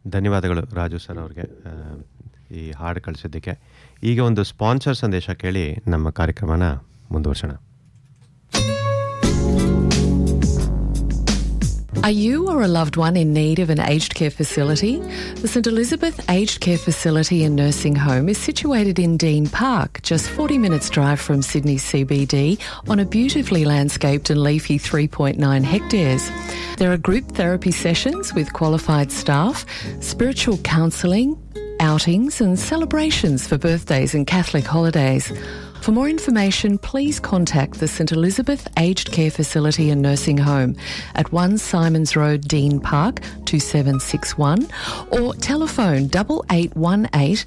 ಧನ್ಯವಾದಗಳು ರಾಜು ಸರ್ ಅವ್ರಿಗೆ ಆ, ಈ ಹಾಡು ಕಳಿಸಿದ್ದಕ್ಕೆ ಈಗ ಒಂದು ಸ್ಪಾನ್ಸರ್ ಸಂದೇಶ ಕೇಳಿ ನಮ್ಮ ಕಾರ್ಯಕ್ರಮನ ಮುಂದುವರ್ಸೋಣ Are you or a loved one in need of an aged care facility? The St Elizabeth Aged Care Facility and Nursing Home is situated in Dean Park, just 40 minutes drive from Sydney CBD on a beautifully landscaped and leafy 3.9 hectares. There are group therapy sessions with qualified staff, spiritual counselling, outings and celebrations for birthdays and Catholic holidays. For more information, please contact the St Elizabeth Aged Care Facility and Nursing Home at 1 Simons Road, Dean Park, 2761 or telephone 8818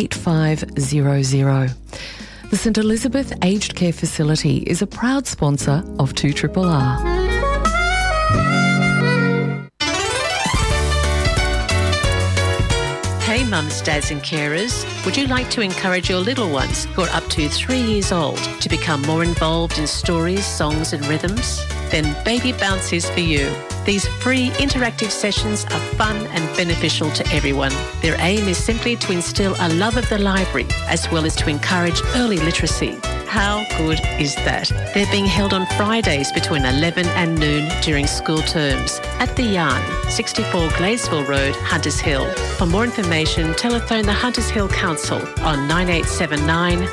8500. The St Elizabeth Aged Care Facility is a proud sponsor of 2RRR. Hey mums, dads and carers, would you like to encourage your little ones who are up to three years old to become more involved in stories, songs and rhythms? Then Baby Bounce is for you. These free interactive sessions are fun and beneficial to everyone. Their aim is simply to instill a love of the library as well as to encourage early literacy. How good is that? They're being held on Fridays between 11 and noon during school terms at the Yarn, 64 Gladesville Road, Hunters Hill. For more information, telephone the Hunters Hill Council on 9879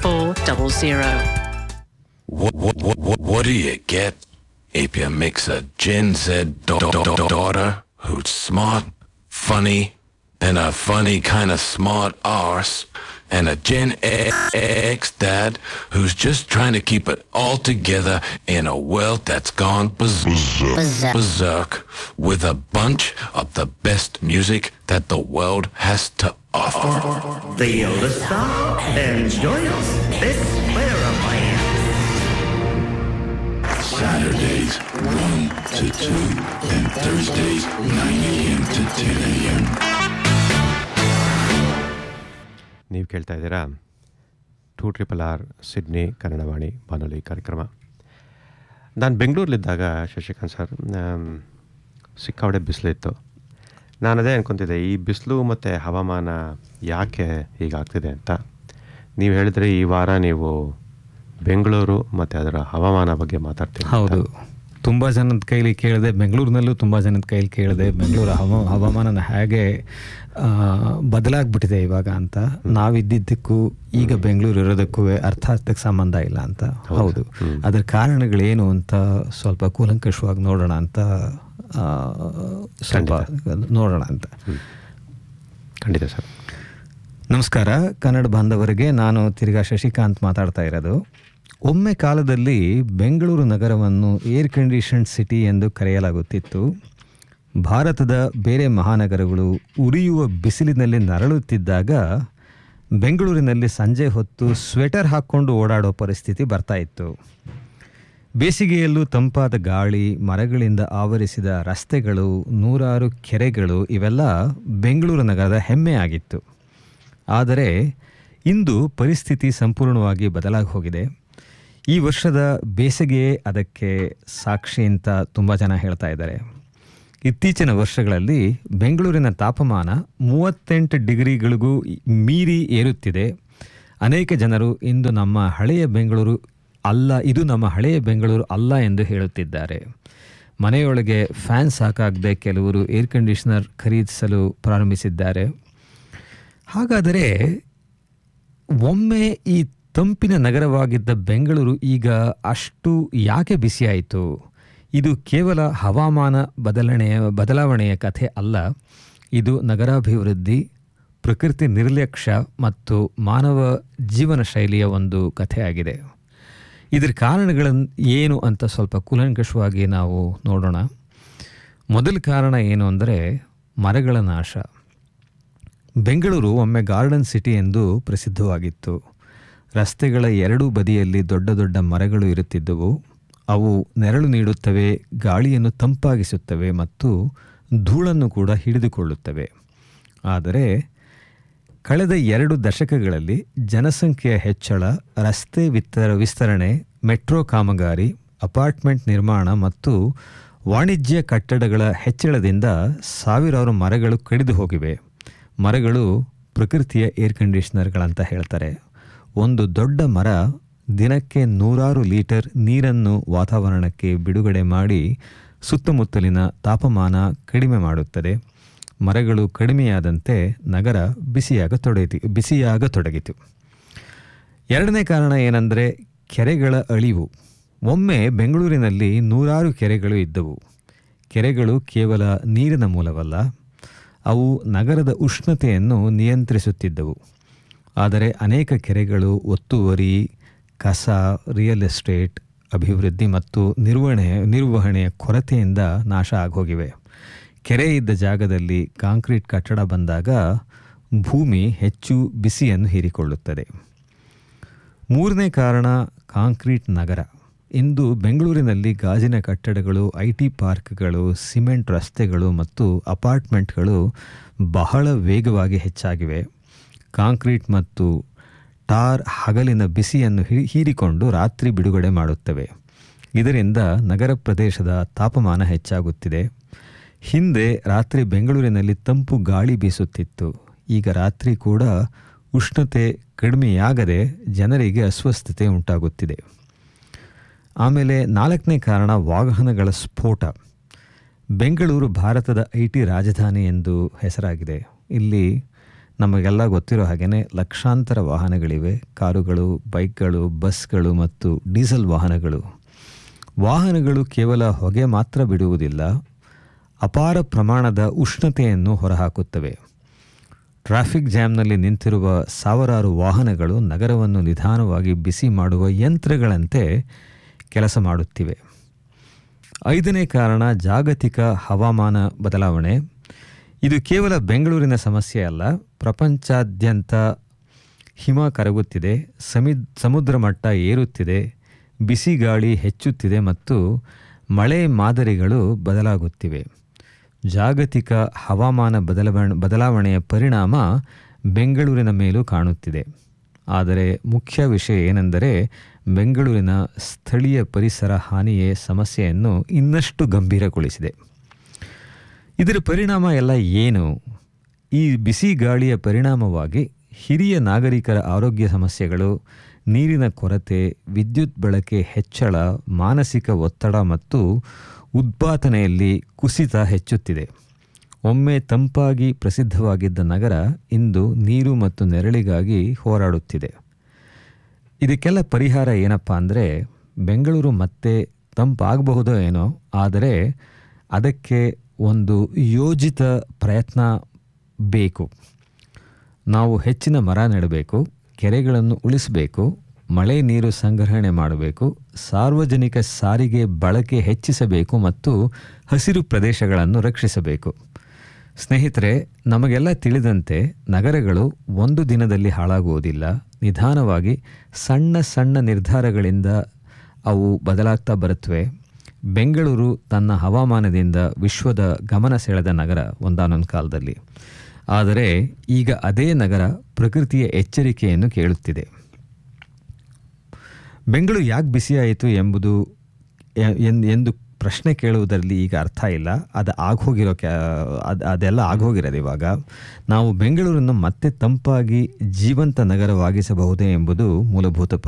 9400. What, what, what, what, what do you get if you mix a Gen Z da- da- da- daughter who's smart, funny, and a funny kind of smart arse, and a Gen X dad who's just trying to keep it all together in a world that's gone berserk, berserk with a bunch of the best music that the world has to offer. The listener enjoys this experiment. Saturdays, 1 to 2, and Thursdays, 9 a.m. to 10 a.m. ನೀವು ಕೇಳ್ತಾ ಇದ್ದೀರಾ two triple R Sydney ಕನ್ನಡವಾಣಿ ಬಾನುಲಿ ಕಾರ್ಯಕ್ರಮ ನಾನು ಬೆಂಗಳೂರಲ್ಲಿದ್ದಾಗ Shashikant sir am, ಸಿಕ್ಕಾಪಟ್ಟೆ ಬಿಸಿಲಿತ್ತು ನಾನು ಅದೇ ಅನ್ಕೊತಿದ್ದೆ ಈ ಬಿಸಿಲು ಮತ್ತು ಹವಾಮಾನ ಯಾಕೆ ಹೀಗಾಗ್ತಿದೆ ಅಂತ ನೀವು ಹೇಳಿದ್ರೆ ಈ ವಾರ ನೀವು ಬೆಂಗಳೂರು ಮತ್ತು ಅದರ ಹವಾಮಾನ ಬಗ್ಗೆ ಮಾತಾಡ್ತೀವಿ ಅಂತ. ಹೌದು ತುಂಬ ಜನದ ಕೈಲಿ ಕೇಳಿದೆ ಬೆಂಗಳೂರಿನಲ್ಲೂ ತುಂಬ ಜನದ ಕೈಲಿ ಕೇಳಿದೆ ಬೆಂಗಳೂರು ಹವ ಹವಾಮಾನ ಹೇಗೆ ಆ, ಬದಲಾಗ್ಬಿಟ್ಟಿದೆ ಇವಾಗ ಅಂತ ನಾವಿದ್ದಿದ್ದಕ್ಕೂ ಈಗ ಬೆಂಗಳೂರು ಇರೋದಕ್ಕೂ ಅರ್ಥಾರ್ಥಕ್ಕೆ ಸಂಬಂಧ ಇಲ್ಲ ಅಂತ ಹೌದು ಅದರ ಕಾರಣಗಳೇನು ಅಂತ ಸ್ವಲ್ಪ ಕೂಲಂಕಷವಾಗಿ ನೋಡೋಣ ಅಂತ ಆ, ಸ್ವಲ್ಪ ನೋಡೋಣ ಅಂತ ಖಂಡಿತ ಸರ್ ನಮಸ್ಕಾರ ಕನ್ನಡ ಬಾಂಧವರಿಗೆ ನಾನು ತಿರ್ಗಾ ಶಶಿಕಾಂತ್ ಮಾತಾಡ್ತಾ ಇರೋದು ಒಮ್ಮೆ ಕಾಲದಲ್ಲಿ ಬೆಂಗಳೂರು ನಗರವನ್ನು ಏರ್ ಕಂಡೀಷನ್ಡ್ ಸಿಟಿ ಎಂದು ಕರೆಯಲಾಗುತ್ತಿತ್ತು ಭಾರತದ ಬೇರೆ ಮಹಾನಗರಗಳು ಉರಿಯುವ ಬಿಸಿಲಿನಲ್ಲಿ ನರಳುತ್ತಿದ್ದಾಗ ಬೆಂಗಳೂರಿನಲ್ಲಿ ಸಂಜೆ ಹೊತ್ತು ಸ್ವೆಟರ್ ಹಾಕ್ಕೊಂಡು ಓಡಾಡೋ ಪರಿಸ್ಥಿತಿ ಬರ್ತಾ ಇತ್ತು ಬೇಸಿಗೆಯಲ್ಲೂ ತಂಪಾದ ಗಾಳಿ ಮರಗಳಿಂದ ಆವರಿಸಿದ ರಸ್ತೆಗಳು ನೂರಾರು ಕೆರೆಗಳು ಇವೆಲ್ಲ ಬೆಂಗಳೂರು ನಗರದ ಹೆಮ್ಮೆ ಆಗಿತ್ತು ಆದರೆ ಇಂದು ಪರಿಸ್ಥಿತಿ ಸಂಪೂರ್ಣವಾಗಿ ಬದಲಾಗಿ ಹೋಗಿದೆ ಈ ವರ್ಷದ ಬೇಸಿಗೆಯೇ ಅದಕ್ಕೆ ಸಾಕ್ಷಿ ಅಂತ ತುಂಬ ಜನ ಹೇಳ್ತಾ ಇದ್ದಾರೆ ಇತ್ತೀಚಿನ ವರ್ಷಗಳಲ್ಲಿ ಬೆಂಗಳೂರಿನ ತಾಪಮಾನ ಮೂವತ್ತೆಂಟು ಡಿಗ್ರಿಗಳಿಗೂ ಮೀರಿ ಏರುತ್ತಿದೆ ಅನೇಕ ಜನರು ಇಂದು ನಮ್ಮ ಹಳೆಯ ಬೆಂಗಳೂರು ಅಲ್ಲ ಇದು ನಮ್ಮ ಹಳೆಯ ಬೆಂಗಳೂರು ಅಲ್ಲ ಎಂದು ಹೇಳುತ್ತಿದ್ದಾರೆ ಮನೆಯೊಳಗೆ ಫ್ಯಾನ್ ಸಾಕಾಗದೆ ಕೆಲವರು ಏರ್ ಕಂಡೀಷನರ್ ಖರೀದಿಸಲು ಪ್ರಾರಂಭಿಸಿದ್ದಾರೆ ಹಾಗಾದರೆ ಒಮ್ಮೆ ಈ ತಂಪಿನ ನಗರವಾಗಿದ್ದ ಬೆಂಗಳೂರು ಈಗ ಅಷ್ಟು ಯಾಕೆ ಬಿಸಿಯಾಯಿತು ಇದು ಕೇವಲ ಹವಾಮಾನ ಬದಲಾವಣೆಯ ಬದಲಾವಣೆಯ ಕಥೆ ಅಲ್ಲ ಇದು ನಗರಾಭಿವೃದ್ಧಿ ಪ್ರಕೃತಿ ನಿರ್ಲಕ್ಷ್ಯ ಮತ್ತು ಮಾನವ ಜೀವನ ಶೈಲಿಯ ಒಂದು ಕಥೆಯಾಗಿದೆ ಇದರ ಕಾರಣಗಳನ್ನು ಏನು ಅಂತ ಸ್ವಲ್ಪ ಕೂಲಂಕಷವಾಗಿ ನಾವು ನೋಡೋಣ ಮೊದಲ ಕಾರಣ ಏನು ಅಂದರೆ ಮರಗಳ ನಾಶ ಬೆಂಗಳೂರು ಒಮ್ಮೆ ಗಾರ್ಡನ್ ಸಿಟಿ ಎಂದು ಪ್ರಸಿದ್ಧವಾಗಿತ್ತು ರಸ್ತೆಗಳ ಎರಡೂ ಬದಿಯಲ್ಲಿ ದೊಡ್ಡ ದೊಡ್ಡ ಮರಗಳು ಇರುತ್ತಿದ್ದವು ಅವು ನೆರಳು ನೀಡುತ್ತವೆ ಗಾಳಿಯನ್ನು ತಂಪಾಗಿಸುತ್ತವೆ ಮತ್ತು ಧೂಳನ್ನು ಕೂಡ ಹಿಡಿದುಕೊಳ್ಳುತ್ತವೆ ಆದರೆ ಕಳೆದ ಎರಡು ದಶಕಗಳಲ್ಲಿ ಜನಸಂಖ್ಯೆಯ ಹೆಚ್ಚಳ ರಸ್ತೆ ವಿತರ ವಿಸ್ತರಣೆ ಮೆಟ್ರೋ ಕಾಮಗಾರಿ ಅಪಾರ್ಟ್ಮೆಂಟ್ ನಿರ್ಮಾಣ ಮತ್ತು ವಾಣಿಜ್ಯ ಕಟ್ಟಡಗಳ ಹೆಚ್ಚಳದಿಂದ ಸಾವಿರಾರು ಮರಗಳು ಕಡಿದು ಹೋಗಿವೆ ಮರಗಳು ಪ್ರಕೃತಿಯ ಏರ್ ಕಂಡೀಷನರ್ಗಳಂತ ಹೇಳ್ತಾರೆ ಒಂದು ದೊಡ್ಡ ಮರ ದಿನಕ್ಕೆ ನೂರಾರು ಲೀಟರ್ ನೀರನ್ನು ವಾತಾವರಣಕ್ಕೆ ಬಿಡುಗಡೆ ಮಾಡಿ ಸುತ್ತಮುತ್ತಲಿನ ತಾಪಮಾನ ಕಡಿಮೆ ಮಾಡುತ್ತದೆ ಮರಗಳು ಕಡಿಮೆಯಾದಂತೆ ನಗರ ಬಿಸಿಯಾಗತೊಡಗಿ ಬಿಸಿಯಾಗತೊಡಗಿತು ಎರಡನೇ ಕಾರಣ ಏನಂದರೆ ಕೆರೆಗಳ ಅಳಿವು ಒಮ್ಮೆ ಬೆಂಗಳೂರಿನಲ್ಲಿ ನೂರಾರು ಕೆರೆಗಳು ಇದ್ದವು ಕೆರೆಗಳು ಕೇವಲ ನೀರಿನ ಮೂಲವಲ್ಲ ಅವು ನಗರದ ಉಷ್ಣತೆಯನ್ನು ನಿಯಂತ್ರಿಸುತ್ತಿದ್ದವು ಆದರೆ ಅನೇಕ ಕೆರೆಗಳು ಒತ್ತುವರಿ ಕಸ ರಿಯಲ್ ಎಸ್ಟೇಟ್ ಅಭಿವೃದ್ಧಿ ಮತ್ತು ನಿರ್ವಹಣೆ ನಿರ್ವಹಣೆಯ ಕೊರತೆಯಿಂದ ನಾಶ ಆಗೋಗಿವೆ ಕೆರೆ ಇದ್ದ ಜಾಗದಲ್ಲಿ ಕಾಂಕ್ರೀಟ್ ಕಟ್ಟಡ ಬಂದಾಗ ಭೂಮಿ ಹೆಚ್ಚು ಬಿಸಿಯನ್ನು ಹೀರಿಕೊಳ್ಳುತ್ತದೆ ಮೂರನೇ ಕಾರಣ ಕಾಂಕ್ರೀಟ್ ನಗರ ಇಂದು ಬೆಂಗಳೂರಿನಲ್ಲಿ ಗಾಜಿನ ಕಟ್ಟಡಗಳು ಐ ಟಿ ಪಾರ್ಕ್ಗಳು ಸಿಮೆಂಟ್ ರಸ್ತೆಗಳು ಮತ್ತು ಅಪಾರ್ಟ್ಮೆಂಟ್ಗಳು ಬಹಳ ವೇಗವಾಗಿ ಹೆಚ್ಚಾಗಿವೆ ಕಾಂಕ್ರೀಟ್ ಮತ್ತು ಟಾರ್ ಹಗಲಿನ ಬಿಸಿಯನ್ನು ಹಿ- ಹೀರಿಕೊಂಡು ರಾತ್ರಿ ಬಿಡುಗಡೆ ಮಾಡುತ್ತವೆ ಇದರಿಂದ ನಗರ ಪ್ರದೇಶದ ತಾಪಮಾನ ಹೆಚ್ಚಾಗುತ್ತಿದೆ ಹಿಂದೆ ರಾತ್ರಿ ಬೆಂಗಳೂರಿನಲ್ಲಿ ತಂಪು ಗಾಳಿ ಬೀಸುತ್ತಿತ್ತು ಈಗ ರಾತ್ರಿ ಕೂಡ ಉಷ್ಣತೆ ಕಡಿಮೆಯಾಗದೆ ಜನರಿಗೆ ಅಸ್ವಸ್ಥತೆ ಉಂಟಾಗುತ್ತಿದೆ ಆಮೇಲೆ ನಾಲ್ಕನೇ ಕಾರಣ ವಾಹನಗಳ ಸ್ಫೋಟ ಬೆಂಗಳೂರು ಭಾರತದ ಐ ಟಿ ರಾಜಧಾನಿ ಎಂದು ಹೆಸರಾಗಿದೆ ಇಲ್ಲಿ ನಮಗೆಲ್ಲ ಗೊತ್ತಿರೋ ಹಾಗೆಯೇ ಲಕ್ಷಾಂತರ ವಾಹನಗಳಿವೆ ಕಾರುಗಳು ಬೈಕ್ಗಳು ಬಸ್ಗಳು ಮತ್ತು ಡೀಸೆಲ್ ವಾಹನಗಳು ವಾಹನಗಳು ಕೇವಲ ಹೊಗೆ ಮಾತ್ರ ಬಿಡುವುದಿಲ್ಲ ಅಪಾರ ಪ್ರಮಾಣದ ಉಷ್ಣತೆಯನ್ನು ಹೊರಹಾಕುತ್ತವೆ ಟ್ರಾಫಿಕ್ ಜಾಮ್ನಲ್ಲಿ ನಿಂತಿರುವ ಸಾವಿರಾರು ವಾಹನಗಳು ನಗರವನ್ನು ನಿಧಾನವಾಗಿ ಬಿಸಿ ಮಾಡುವ ಯಂತ್ರಗಳಂತೆ ಕೆಲಸ ಮಾಡುತ್ತಿವೆ ಐದನೇ ಕಾರಣ ಜಾಗತಿಕ ಹವಾಮಾನ ಬದಲಾವಣೆ ಇದು ಕೇವಲ ಬೆಂಗಳೂರಿನ ಸಮಸ್ಯೆ ಅಲ್ಲ ಪ್ರಪಂಚಾದ್ಯಂತ ಹಿಮ ಕರಗುತ್ತಿದೆ ಸಮಿ ಸಮುದ್ರ ಮಟ್ಟ ಏರುತ್ತಿದೆ ಬಿಸಿ ಗಾಳಿ ಹೆಚ್ಚುತ್ತಿದೆ ಮತ್ತು ಮಳೆ ಮಾದರಿಗಳು ಬದಲಾಗುತ್ತಿವೆ ಜಾಗತಿಕ ಹವಾಮಾನ ಬದಲಾವಣೆ ಬದಲಾವಣೆಯ ಪರಿಣಾಮ ಬೆಂಗಳೂರಿನ ಮೇಲೂ ಕಾಣುತ್ತಿದೆ ಆದರೆ ಮುಖ್ಯ ವಿಷಯ ಏನೆಂದರೆ ಬೆಂಗಳೂರಿನ ಸ್ಥಳೀಯ ಪರಿಸರ ಹಾನಿಯೇ ಸಮಸ್ಯೆಯನ್ನು ಇನ್ನಷ್ಟು ಗಂಭೀರಗೊಳಿಸಿದೆ ಇದರ ಪರಿಣಾಮ ಎಲ್ಲ ಏನು ಈ ಬಿಸಿ ಗಾಳಿಯ ಪರಿಣಾಮವಾಗಿ ಹಿರಿಯ ನಾಗರಿಕರ ಆರೋಗ್ಯ ಸಮಸ್ಯೆಗಳು ನೀರಿನ ಕೊರತೆ ವಿದ್ಯುತ್ ಬಳಕೆ ಹೆಚ್ಚಳ ಮಾನಸಿಕ ಒತ್ತಡ ಮತ್ತು ಉತ್ಪಾದನೆಯಲ್ಲಿ ಕುಸಿತ ಹೆಚ್ಚುತ್ತಿದೆ ಒಮ್ಮೆ ತಂಪಾಗಿ ಪ್ರಸಿದ್ಧವಾಗಿದ್ದ ನಗರ ಇಂದು ನೀರು ಮತ್ತು ನೆರಳಿಗಾಗಿ ಹೋರಾಡುತ್ತಿದೆ ಇದಕ್ಕೆಲ್ಲ ಪರಿಹಾರ ಏನಪ್ಪ ಅಂದರೆ ಬೆಂಗಳೂರು ಮತ್ತೆ ತಂಪಾಗಬಹುದೋ ಏನೋ ಆದರೆ ಅದಕ್ಕೆ ಒಂದು ಯೋಜಿತ ಪ್ರಯತ್ನ ಬೇಕು ನಾವು ಹೆಚ್ಚಿನ ಮರ ನೆಡಬೇಕು ಕೆರೆಗಳನ್ನು ಉಳಿಸಬೇಕು ಮಳೆ ನೀರು ಸಂಗ್ರಹಣೆ ಮಾಡಬೇಕು ಸಾರ್ವಜನಿಕ ಸಾರಿಗೆ ಬಳಕೆ ಹೆಚ್ಚಿಸಬೇಕು ಮತ್ತು ಹಸಿರು ಪ್ರದೇಶಗಳನ್ನು ರಕ್ಷಿಸಬೇಕು ಸ್ನೇಹಿತರೆ ನಮಗೆಲ್ಲ ತಿಳಿದಂತೆ ನಗರಗಳು ಒಂದು ದಿನದಲ್ಲಿ ಹಾಳಾಗುವುದಿಲ್ಲ ನಿಧಾನವಾಗಿ ಸಣ್ಣ ಸಣ್ಣ ನಿರ್ಧಾರಗಳಿಂದ ಅವು ಬದಲಾಗ್ತಾ ಬರುತ್ತವೆ ಬೆಂಗಳೂರು ತನ್ನ ಹವಾಮಾನದಿಂದ ವಿಶ್ವದ ಗಮನ ಸೆಳೆದ ನಗರ ಒಂದಾನೊಂದು ಕಾಲದಲ್ಲಿ ಆದರೆ ಈಗ ಅದೇ ನಗರ ಪ್ರಕೃತಿಯ ಎಚ್ಚರಿಕೆಯನ್ನು ಕೇಳುತ್ತಿದೆ ಬೆಂಗಳೂರು ಯಾಕೆ ಬಿಸಿಯಾಯಿತು ಎಂಬುದು ಎ- ಎನ್- ಎಂದು ಪ್ರಶ್ನೆ ಕೇಳುವುದರಲ್ಲಿ ಈಗ ಅರ್ಥ ಇಲ್ಲ ಅದು ಆಗೋಗಿರೋ ಕ್ಯಾ ಅದು ಅದೆಲ್ಲ ಆಗೋಗಿರೋದು ಇವಾಗ ನಾವು ಬೆಂಗಳೂರನ್ನು ಮತ್ತೆ ತಂಪಾಗಿ ಜೀವಂತ ನಗರವಾಗಿಸಬಹುದೇ ಎಂಬುದು ಮೂಲಭೂತ